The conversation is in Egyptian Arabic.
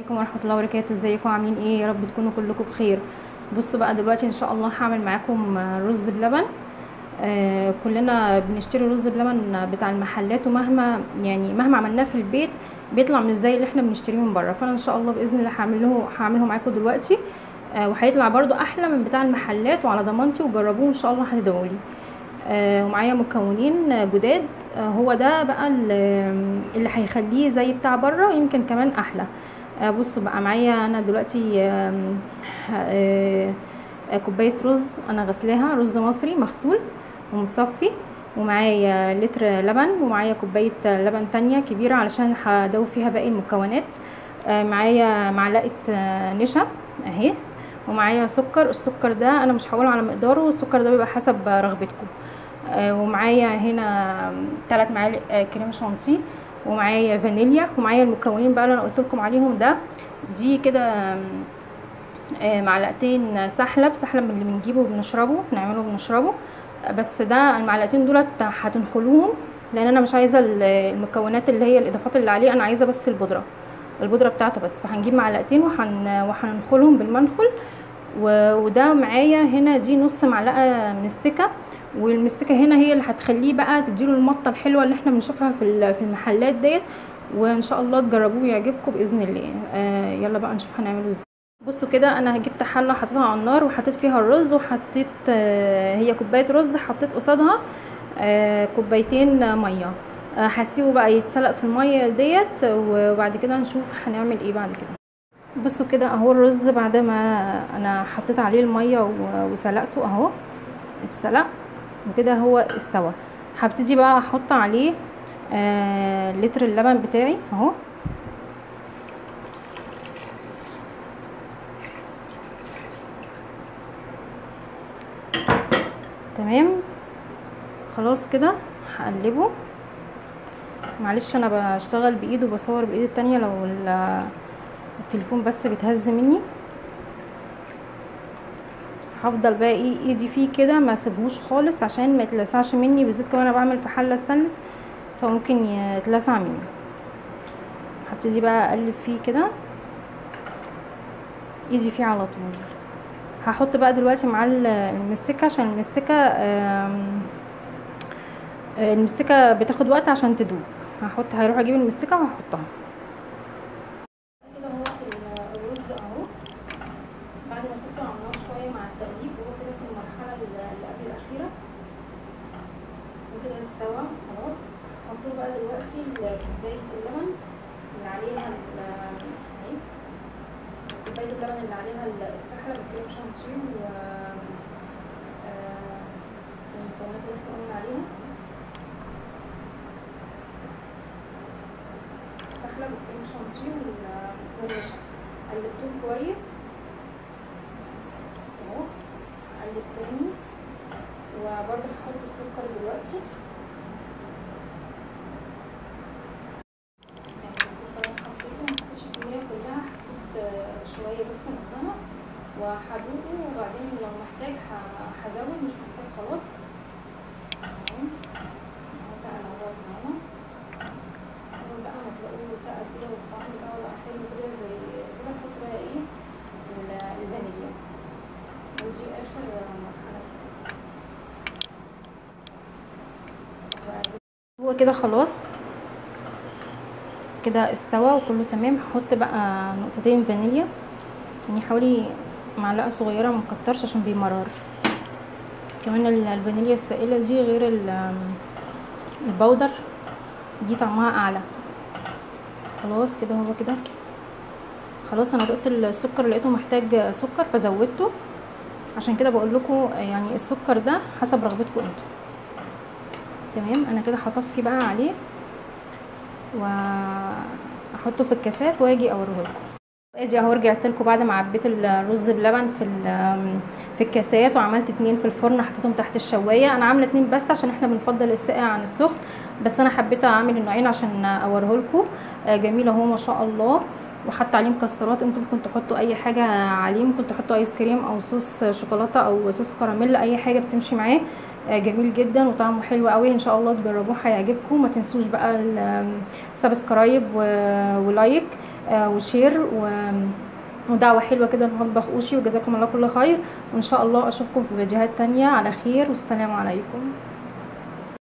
عليكم ورحمه الله وبركاته ازيكم عاملين ايه يا رب تكونوا كلكم بخير بصوا بقى دلوقتي ان شاء الله هعمل معاكم رز بلبن آه كلنا بنشتري رز بلبن بتاع المحلات ومهما يعني مهما عملناه في البيت بيطلع مش زي اللي احنا بنشتريه من بره فانا ان شاء الله باذن الله هعمله هعمله معاكم دلوقتي آه وهيطلع برده احلى من بتاع المحلات وعلى ضمانتي وجربوه ان شاء الله هتدعوا لي آه ومعايا مكونين جداد آه هو ده بقى اللي هيخليه زي بتاع بره يمكن كمان احلى آه بصوا بقى معايا انا دلوقتي آه آه كوبايه رز انا غسلاها رز مصري مغسول ومتصفي ومعايا لتر لبن ومعايا كوبايه لبن تانية كبيره علشان هدوب فيها باقي المكونات آه معايا معلقه آه نشا اهي ومعايا سكر السكر ده انا مش هقوله على مقداره السكر ده بيبقى حسب رغبتكم آه ومعايا هنا ثلاث معالق كريم شانتيه ومعايا فانيليا ومعايا المكونين بقى اللي انا قلت لكم عليهم ده دي كده معلقتين سحلب سحلب من اللي بنجيبه وبنشربه بنعمله وبنشربه بس ده المعلقتين دولت هتنخلوهم لان انا مش عايزه المكونات اللي هي الاضافات اللي عليه انا عايزه بس البودره البودره بتاعته بس فهنجيب معلقتين وهن وهننخلهم بالمنخل وده معايا هنا دي نص معلقه مستكه والمستكه هنا هي اللي هتخليه بقى تديله المطه الحلوه اللي احنا بنشوفها في في المحلات ديت وان شاء الله تجربوه ويعجبكم باذن الله آه يلا بقى نشوف هنعمله ازاي بصوا كده انا جبت حله حطيتها على النار وحطيت فيها الرز وحطيت آه هي كوبايه رز حطيت قصادها آه كوبايتين ميه آه هسيبه بقى يتسلق في الميه ديت وبعد كده نشوف هنعمل ايه بعد كده بصوا كده اهو الرز بعد ما انا حطيت عليه الميه وسلقته اهو اتسلق وكده هو استوى هبتدي بقى احط عليه آه لتر اللبن بتاعي اهو تمام خلاص كده هقلبه معلش انا بشتغل بايد وبصور بايد التانية لو التليفون بس بيتهز مني هفضل بقى ايه ايدي فيه كده ما اسيبهوش خالص عشان ما يتلسعش مني بالذات كمان انا بعمل في حله ستانلس فممكن يتلسع مني هبتدي بقى اقلب فيه كده ايدي فيه على طول هحط بقى دلوقتي مع المستكه عشان المستكه المستكه بتاخد وقت عشان تدوب هحط هروح اجيب المستكه وهحطها كده هو الرز اهو بعد ما سبته على النار شويه مع التقليب وهو كده في المرحله اللي قبل الاخيره وكده استوى خلاص هحط بقى دلوقتي كوبايه اللبن اللي عليها اهي كوبايه اللبن اللي عليها السحلب الكريم شانتيه و المكونات اللي احنا قلنا عليها السحلب والكريم شانتيه والنشا قلبتهم كويس اهو قلب تاني وبرضه هحط السكر دلوقتي شويه بس منها وهدوقه وبعدين لو محتاج هزود مش محتاج خلاص اهو تقل اهوت معانا اول بقى ما تلاقوه تقل كده والطعم بتاعه بقى حلو كده زي كده نحط بقى ايه الفانيليا ودي اخر مرحله هو كده خلاص كده استوى وكله تمام هحط بقى نقطتين فانيليا يعني حوالي معلقه صغيره مكترش عشان بيمرر كمان الفانيليا السائله دي غير البودر دي طعمها اعلى خلاص كده هو كده خلاص انا دقت السكر لقيته محتاج سكر فزودته عشان كده بقول لكم يعني السكر ده حسب رغبتكم انتوا تمام انا كده هطفي بقى عليه واحطه في الكاسات واجي اوريه لكم ادي اهو رجعت لكم بعد ما عبيت الرز بلبن في في الكاسات وعملت اتنين في الفرن حطيتهم تحت الشوايه انا عامله اتنين بس عشان احنا بنفضل الساقع عن السخن بس انا حبيت اعمل النوعين عشان اوريه لكم جميل اهو ما شاء الله وحط عليه مكسرات انتم ممكن تحطوا اي حاجه عليه ممكن تحطوا ايس كريم او صوص شوكولاته او صوص كراميل اي حاجه بتمشي معاه جميل جدا وطعمه حلو قوي ان شاء الله تجربوه هيعجبكم ما تنسوش بقى السبسكرايب ولايك آه، وشير و ودعوة حلوة كده لمطبخ اوشي وجزاكم الله كل خير وان شاء الله اشوفكم في فيديوهات تانية على خير والسلام عليكم